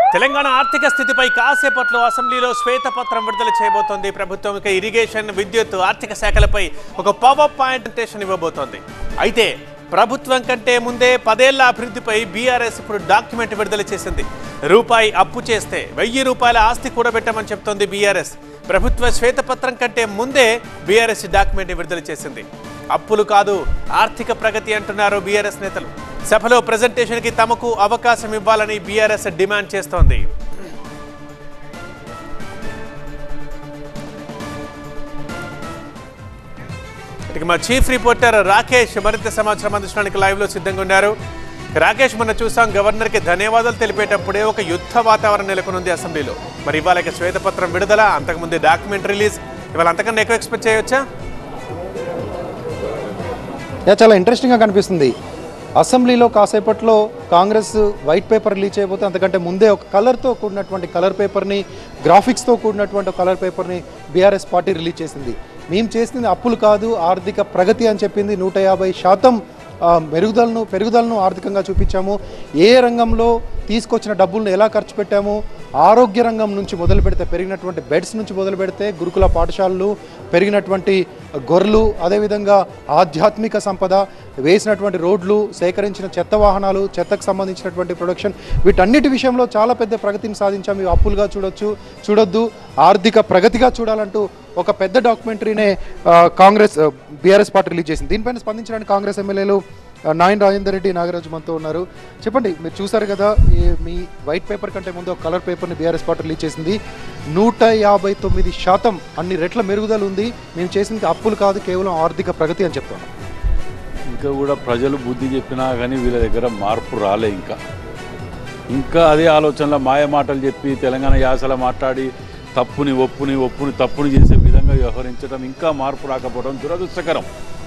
తెలంగాణ ఆర్థిక స్థితిపై కాసేపట్లో అసెంబ్లీలో శ్వేతపత్రం విడుదల చేయబోతోంది ప్రభుత్వం ఇక ఇరిగేషన్ విద్యుత్ ఆర్థిక శాఖలపై ఒక పవర్ పాయింటేషన్ ఇవ్వబోతోంది అయితే ప్రభుత్వం కంటే ముందే పదేళ్ల అభివృద్ధిపై బీఆర్ఎస్ ఇప్పుడు డాక్యుమెంట్ విడుదల చేసింది రూపాయి అప్పు చేస్తే వెయ్యి రూపాయల ఆస్తి కూడబెట్టమని చెప్తోంది బీఆర్ఎస్ ప్రభుత్వ శ్వేతపత్రం కంటే ముందే బీఆర్ఎస్ డాక్యుమెంట్ విడుదల చేసింది అప్పులు కాదు ఆర్థిక ప్రగతి అంటున్నారు బీఆర్ఎస్ నేతలు సభలో ప్రజెంటేషన్కి తమకు అవకాశం ఇవ్వాలని బీఆర్ఎస్ డిమాండ్ చేస్తోంది ఇక మా చీఫ్ రిపోర్టర్ రాకేష్ మరింత సమాచారం అందించడానికి లైవ్ లో సిద్ధంగా ఉన్నారు రాకేష్ మొన్న చూసాం గవర్నర్ కి ధన్యవాదాలు తెలిపేటప్పుడే ఒక యుద్ధ వాతావరణం నెలకొనుంది అసెంబ్లీలో మరి ఇవాళ ఇక శ్వేతపత్రం విడుదల అంతకుముందు డాక్యుమెంట్ రిలీజ్ ఇవాళ అంతకన్నా ఎక్కువ ఎక్స్పెక్ట్ చేయవచ్చా యా చాలా ఇంట్రెస్టింగ్గా కనిపిస్తుంది అసెంబ్లీలో కాసేపట్లో కాంగ్రెస్ వైట్ పేపర్ రిలీజ్ చేయబోతే అంతకంటే ముందే ఒక కలర్తో కూడినటువంటి కలర్ పేపర్ని గ్రాఫిక్స్తో కూడినటువంటి ఒక కలర్ పేపర్ని బీఆర్ఎస్ పార్టీ రిలీజ్ చేసింది మేము చేసింది అప్పులు కాదు ఆర్థిక ప్రగతి అని చెప్పింది నూట యాభై శాతం ఆ, మెరుగుదలను పెరుగుదలను ఆర్థికంగా చూపించాము ఏ రంగంలో తీసుకొచ్చిన డబ్బులను ఎలా ఖర్చు పెట్టాము ఆరోగ్య రంగం నుంచి మొదలు పెడితే పెరిగినటువంటి బెడ్స్ నుంచి మొదలు పెడితే గురుకుల పాఠశాలలు పెరిగినటువంటి గొర్రెలు అదేవిధంగా ఆధ్యాత్మిక సంపద వేసినటువంటి రోడ్లు సేకరించిన చెత్త వాహనాలు చెత్తకు సంబంధించినటువంటి ప్రొడక్షన్ వీటన్నిటి విషయంలో చాలా పెద్ద ప్రగతిని సాధించాము ఇవి అప్పులుగా చూడొచ్చు చూడొద్దు ఆర్థిక ప్రగతిగా చూడాలంటూ ఒక పెద్ద డాక్యుమెంటరీనే ఆ, కాంగ్రెస్ బీఆర్ఎస్ పార్టీ రిలీజ్ చేసింది దీనిపైన స్పందించడానికి కాంగ్రెస్ ఎమ్మెల్యేలు ఆ, నాయన్ రాజేందర్ రెడ్డి నాగరాజు మనతో ఉన్నారు చెప్పండి మీరు చూసారు కదా ఈ మీ వైట్ పేపర్ కంటే ముందు ఒక కలర్ పేపర్ని బీఆర్ఎస్ పార్టీ రిలీజ్ చేసింది నూట యాభై తొమ్మిది శాతం అన్ని రెట్ల మెరుగుదల ఉంది మేము చేసింది అప్పులు కాదు కేవలం ఆర్థిక ప్రగతి అని చెప్తాను ఇంకా కూడా ప్రజలు బుద్ధి చెప్పినా కానీ వీళ్ళ దగ్గర మార్పు రాలే ఇంకా ఇంకా అదే ఆలోచనలో మాయ మాటలు చెప్పి తెలంగాణ యాసలో మాట్లాడి తప్పుని ఒప్పుని ఒప్పుని తప్పుని చేసే విధంగా వ్యవహరించడం ఇంకా మార్పు రాకపోవడం దురదృష్టకరం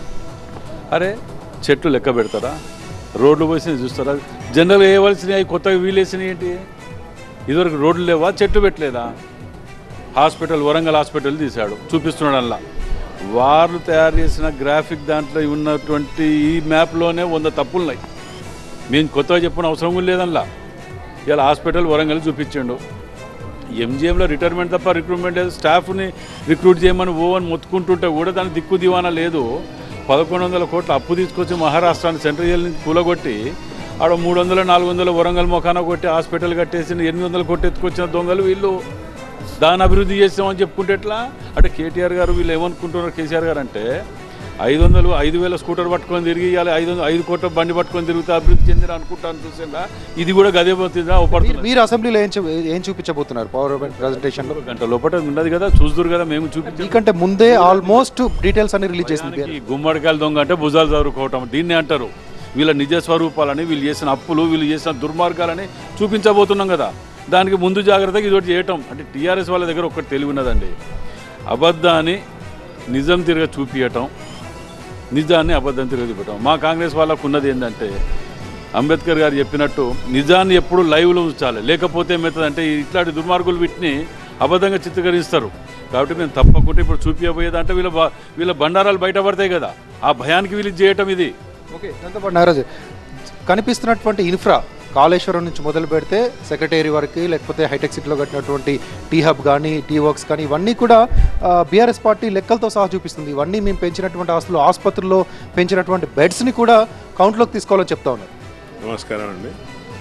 అరే చెట్లు లెక్క పెడతారా రోడ్లు పోసినవి చూస్తారా జనరల్ వేయవలసినవి కొత్తగా వీలేసినవి ఏంటి ఇదివరకు రోడ్లు లేవా చెట్లు పెట్టలేదా హాస్పిటల్ వరంగల్ హాస్పిటల్ తీశాడు చూపిస్తున్నాడు అలా వాళ్ళు తయారు చేసిన గ్రాఫిక్ దాంట్లో ఉన్నటువంటి ఈ మ్యాప్లోనే వంద తప్పులు ఉన్నాయి మేము కొత్తగా చెప్పిన అవసరం కూడా లేదల్లా ఇలా హాస్పిటల్ వరంగల్ చూపించిండు ఎంజిఎంలో రిటైర్మెంట్ తప్ప రిక్రూట్మెంట్ లేదు స్టాఫ్ని రిక్రూట్ చేయమని ఓ అని మొత్తుకుంటుంటే కూడా దాని దిక్కు దివానా లేదు పదకొండు వందల కోట్ల అప్పు తీసుకొచ్చి మహారాష్ట్రాన్ని సెంట్రల్ జైలు నుంచి కూలగొట్టి ఆడ మూడు వందలు నాలుగు వందలు వరంగల్ మొఖాన కొట్టి హాస్పిటల్ కట్టేసి ఎనిమిది వందల కోట్లు ఎత్తుకొచ్చిన దొంగలు వీళ్ళు దాన్ని అభివృద్ధి చేస్తామని చెప్పుకుంటే ఎట్లా అంటే కేటీఆర్ గారు వీళ్ళు ఏమనుకుంటున్నారు కేసీఆర్ గారు అంటే ఐదు వందలు ఐదు వేల స్కూటర్ పట్టుకొని తిరిగి ఇవాళ ఐదు వందలు ఐదు కోట్ల బండి పట్టుకొని తిరిగితే అభివృద్ధి చెందిన అనుకుంటాను చూసిందా ఇది కూడా గదే పోతుందా మీరు ఉపడుతుంది మీరు అసెంబ్లీలో ఏం చూ- ఏం చూపించబోతున్నారు పవర్ ప్రజెంటేషన్లో గంట లోపల ఉన్నది కదా చూస్తురు కదా మేము చూపించాం మీకంటే ముందే ఆల్మోస్ట్ డీటెయిల్స్ అన్ని రిలీజ్ చేసింది ఈ గుమ్మడికాయల దొంగ అంటే భుజాలు చదువుకోవటం దీన్నే అంటారు వీళ్ళ నిజ స్వరూపాలని వీళ్ళు చేసిన అప్పులు వీళ్ళు చేసిన దుర్మార్గాలని చూపించబోతున్నాం కదా దానికి ముందు జాగ్రత్తగా ఇదొకటి చేయటం అంటే టీఆర్ఎస్ వాళ్ళ దగ్గర ఒకటి తెలివి ఉన్నదండి అబద్ధాన్ని నిజం తిరగ చూపించటం నిజాన్ని అబద్ధం తిరగ చూపటం మా కాంగ్రెస్ వాళ్ళకు ఉన్నది ఏంటంటే అంబేద్కర్ గారు చెప్పినట్టు నిజాన్ని ఎప్పుడు లైవ్లో ఉంచాలి లేకపోతే ఏమవుతుందంటే ఇట్లాంటి దుర్మార్గులు వీటిని అబద్ధంగా చిత్రీకరిస్తారు కాబట్టి మేము తప్పకుండా ఇప్పుడు చూపించబోయేదంటే వీళ్ళ బ- వీళ్ళ బండారాలు బయటపడతాయి కదా ఆ భయానికి వీళ్ళు ఇది చేయటం ఇది ఓకే దాంతోపాటు నాగరాజు కనిపిస్తున్నటువంటి ఇన్ఫ్రా కాళేశ్వరం నుంచి మొదలు పెడితే సెక్రటరీ వరకు లేకపోతే హైటెక్ సిటీలో కట్టినటువంటి టీ హబ్ కానీ టీ వర్క్స్ కానీ ఇవన్నీ కూడా బీఆర్ఎస్ పార్టీ లెక్కలతో సహా చూపిస్తుంది ఇవన్నీ మేము పెంచినటువంటి ఆస్తులు ఆసుపత్రుల్లో పెంచినటువంటి బెడ్స్ని కూడా కౌంట్లోకి తీసుకోవాలని చెప్తా ఉన్నారు నమస్కారం అండి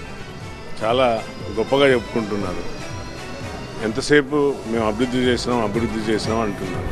చాలా గొప్పగా చెప్పుకుంటున్నారు ఎంతసేపు మేము అభివృద్ధి చేసినాం అభివృద్ధి చేసినాం అంటున్నారు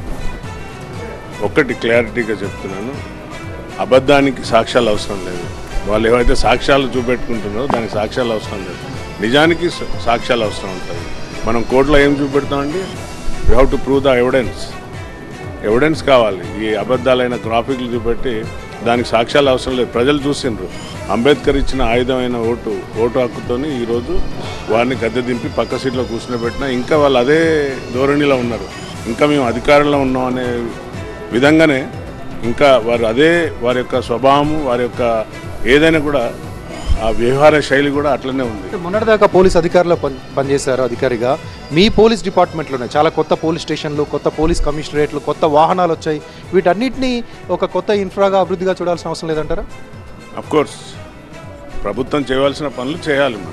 ఒక్కటి క్లారిటీగా చెప్తున్నాను అబద్ధానికి సాక్ష్యాలు అవసరం లేదు వాళ్ళు ఏవైతే సాక్ష్యాలు చూపెట్టుకుంటున్నారో దానికి సాక్ష్యాలు అవసరం లేదు నిజానికి స- సాక్ష్యాలు అవసరం ఉంటుంది మనం కోర్టులో ఏం చూపెడతామండి you have to prove the evidence evidence కావాలి ఈ అబద్ధాలైన గ్రాఫిక్లు చూపెట్టి దానికి సాక్ష్యాలు అవసరం లేదు ప్రజలు చూసిండ్రు అంబేద్కర్ ఇచ్చిన ఆయుధమైన ఓటు ఓటు హక్కుతోని ఈరోజు వారిని గద్దె దింపి పక్క సీట్లో కూర్చునిపెట్టినా ఇంకా వాళ్ళు అదే ధోరణిలో ఉన్నారు ఇంకా మేము అధికారంలో ఉన్నాం అనే విధంగానే ఇంకా వారు అదే వారి యొక్క స్వభావము వారి యొక్క ఏదైనా కూడా ఆ వ్యవహార శైలి కూడా అట్లనే ఉంది అంటే మొన్నటిదాకా పోలీస్ అధికారులు పని పనిచేశారు అధికారిగా మీ పోలీస్ డిపార్ట్మెంట్లోనే చాలా కొత్త పోలీస్ స్టేషన్లు కొత్త పోలీస్ కమిషనరేట్లు కొత్త వాహనాలు వచ్చాయి వీటన్నిటిని ఒక కొత్త ఇన్ఫ్రాగా అభివృద్ధిగా చూడాల్సిన అవసరం లేదంటారా కోర్స్ ప్రభుత్వం చేయవలసిన పనులు చేయాలి మనం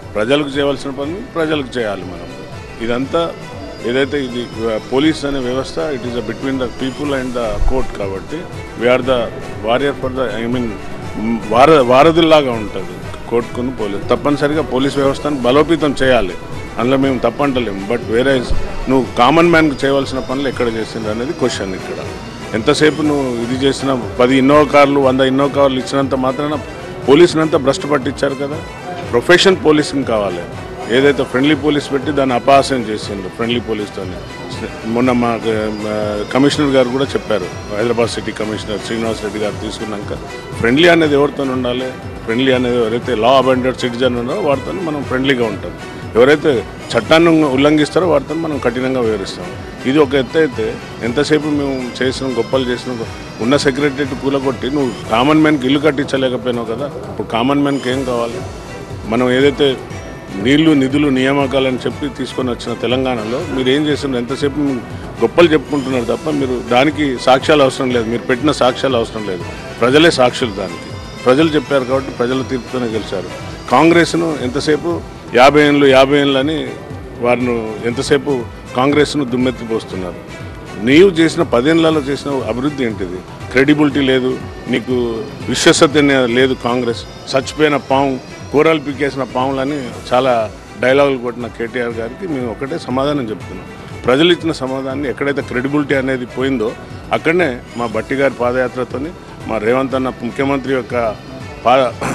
ప్రజలకు చేయవలసిన పని ప్రజలకు చేయాలి మనం ఇదంతా ఏదైతే ఇది పోలీస్ అనే వ్యవస్థ it is between the people and the court కాబట్టి we are the warrior for the I mean వార వారధుల్లాగా ఉంటుంది కోర్టుకును పోలీస్ తప్పనిసరిగా పోలీస్ వ్యవస్థను బలోపేతం చేయాలి అందులో మేము తప్పంటలేము బట్ వేరే నువ్వు కామన్ మ్యాన్కి చేయవలసిన పనులు ఎక్కడ చేసిండ్రు అనేది క్వశ్చన్ ఇక్కడ ఎంతసేపు నువ్వు ఇది చేసిన పది ఇన్నోవా కార్లు వంద ఇన్నోవా కార్లు ఇచ్చినంత మాత్రాన పోలీసుని అంతా భ్రష్టు పట్టించారు కదా ప్రొఫెషన్ పోలీసింగ్ కావాలి ఏదైతే ఫ్రెండ్లీ పోలీస్ పెట్టి దాన్ని అపహాస్యం చేసిండ్రు ఫ్రెండ్లీ పోలీస్తో మొన్న మా మా కమిషనర్ గారు కూడా చెప్పారు హైదరాబాద్ సిటీ కమిషనర్ శ్రీనివాస్ రెడ్డి గారు తీసుకున్నాక ఫ్రెండ్లీ అనేది ఎవరితో ఉండాలి ఫ్రెండ్లీ అనేది ఎవరైతే లా అబెండెడ్ సిటిజన్ ఉన్నారో వారితో మనం ఫ్రెండ్లీగా ఉంటాం ఎవరైతే చట్టాన్ని ఉల్లంఘిస్తారో వారితో మనం కఠినంగా వివరిస్తాం ఇది ఒక ఎత్తు అయితే ఎంతసేపు మేము చేసిన గొప్పలు చేసిన ఉన్న సెక్రటరీ కూలగొట్టి నువ్వు కామన్ మ్యాన్కి ఇల్లు కట్టించలేకపోయినావు కదా ఇప్పుడు కామన్ మ్యాన్కి ఏం కావాలి మనం ఏదైతే నీళ్లు నిధులు నియామకాలని చెప్పి తీసుకొని వచ్చిన తెలంగాణలో మీరు ఏం చేస్తున్నారు ఎంతసేపు మీరు గొప్పలు చెప్పుకుంటున్నారు తప్ప మీరు దానికి సాక్ష్యాలు అవసరం లేదు మీరు పెట్టిన సాక్ష్యాలు అవసరం లేదు ప్రజలే సాక్షులు దానికి ప్రజలు చెప్పారు కాబట్టి ప్రజల తీర్పుతోనే గెలిచారు కాంగ్రెస్ను ఎంతసేపు యాభై ఏళ్ళు యాభై ఏళ్ళు అని వారిని ఎంతసేపు కాంగ్రెస్ను దుమ్మెత్తిపోస్తున్నారు నీవు చేసిన పదేళ్లలో చేసిన అభివృద్ధి ఏంటిది క్రెడిబిలిటీ లేదు నీకు విశ్వసనీయ లేదు కాంగ్రెస్ చచ్చిపోయిన పాము కూరలు పీకేసిన పాములని చాలా డైలాగులు కొట్టిన కేటీఆర్ గారికి మేము ఒకటే సమాధానం చెప్తున్నాం ప్రజలు ఇచ్చిన సమాధానాన్ని ఎక్కడైతే క్రెడిబిలిటీ అనేది పోయిందో అక్కడనే మా బట్టి గారి పాదయాత్రతోని మా రేవంత్ అన్న ముఖ్యమంత్రి యొక్క పా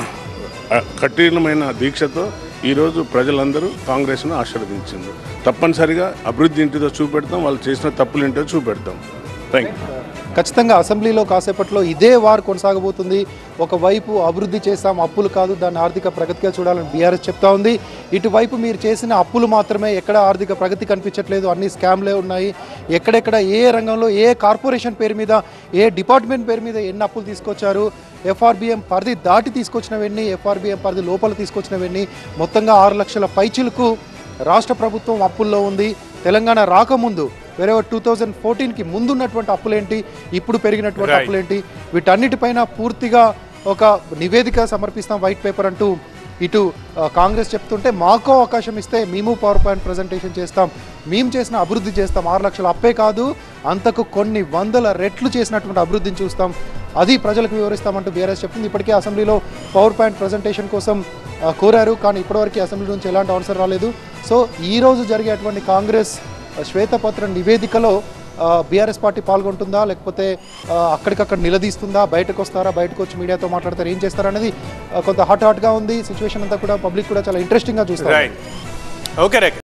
కఠినమైన దీక్షతో ఈరోజు ప్రజలందరూ కాంగ్రెస్ను ఆశీర్వదించింది తప్పనిసరిగా అభివృద్ధి ఏంటిదో చూపెడతాం వాళ్ళు చేసిన తప్పులు ఏంటో చూపెడతాం థ్యాంక్ యూ ఖచ్చితంగా అసెంబ్లీలో కాసేపట్లో ఇదే వార్ కొనసాగబోతుంది ఒకవైపు అభివృద్ధి చేస్తాం అప్పులు కాదు దాన్ని ఆర్థిక ప్రగతిగా చూడాలని బీఆర్ఎస్ చెప్తా ఉంది ఇటువైపు మీరు చేసిన అప్పులు మాత్రమే ఎక్కడ ఆర్థిక ప్రగతి కనిపించట్లేదు అన్ని స్కామ్లే ఉన్నాయి ఎక్కడెక్కడ ఏ రంగంలో ఏ కార్పొరేషన్ పేరు మీద ఏ డిపార్ట్మెంట్ పేరు మీద ఎన్ని అప్పులు తీసుకొచ్చారు ఎఫ్ఆర్బిఎం పరిధి దాటి తీసుకొచ్చినవన్నీ ఎఫ్ఆర్బిఎం పరిధి లోపల తీసుకొచ్చినవన్నీ మొత్తంగా ఆరు లక్షల పైచిలకు రాష్ట్ర ప్రభుత్వం అప్పుల్లో ఉంది తెలంగాణ రాకముందు వేరే టూ థౌజండ్ ఫోర్టీన్కి ముందున్నటువంటి అప్పులేంటి ఇప్పుడు పెరిగినటువంటి Right. అప్పులేంటి వీటన్నిటిపైన పూర్తిగా ఒక నివేదిక సమర్పిస్తాం వైట్ పేపర్ అంటూ ఇటు ఆ, కాంగ్రెస్ చెప్తుంటే మాకో అవకాశం ఇస్తే మేము పవర్ పాయింట్ ప్రజెంటేషన్ చేస్తాం మేము చేసిన అభివృద్ధి చేస్తాం ఆరు లక్షల అప్పే కాదు అంతకు కొన్ని వందల రెట్లు చేసినటువంటి అభివృద్ధిని చూస్తాం అది ప్రజలకు వివరిస్తామంటూ బీఆర్ఎస్ చెప్తుంది ఇప్పటికే అసెంబ్లీలో పవర్ పాయింట్ ప్రజెంటేషన్ కోసం ఆ, కోరారు కానీ ఇప్పటివరకు అసెంబ్లీ నుంచి ఎలాంటి ఆన్సర్ రాలేదు సో ఈ రోజు జరిగేటువంటి కాంగ్రెస్ శ్వేతపత్ర నివేదికలో బీఆర్ఎస్ పార్టీ పాల్గొంటుందా లేకపోతే ఆ, అక్కడికక్కడ నిలదీస్తుందా బయటకు వస్తారా బయటకు వచ్చి మీడియాతో మాట్లాడతారు ఏం చేస్తారా అనేది ఆ, కొంత హాట్ హాట్గా ఉంది సిచ్యువేషన్ అంతా కూడా పబ్లిక్ కూడా చాలా ఇంట్రెస్టింగ్గా చూస్తారు రైట్ ఓకే రేఖ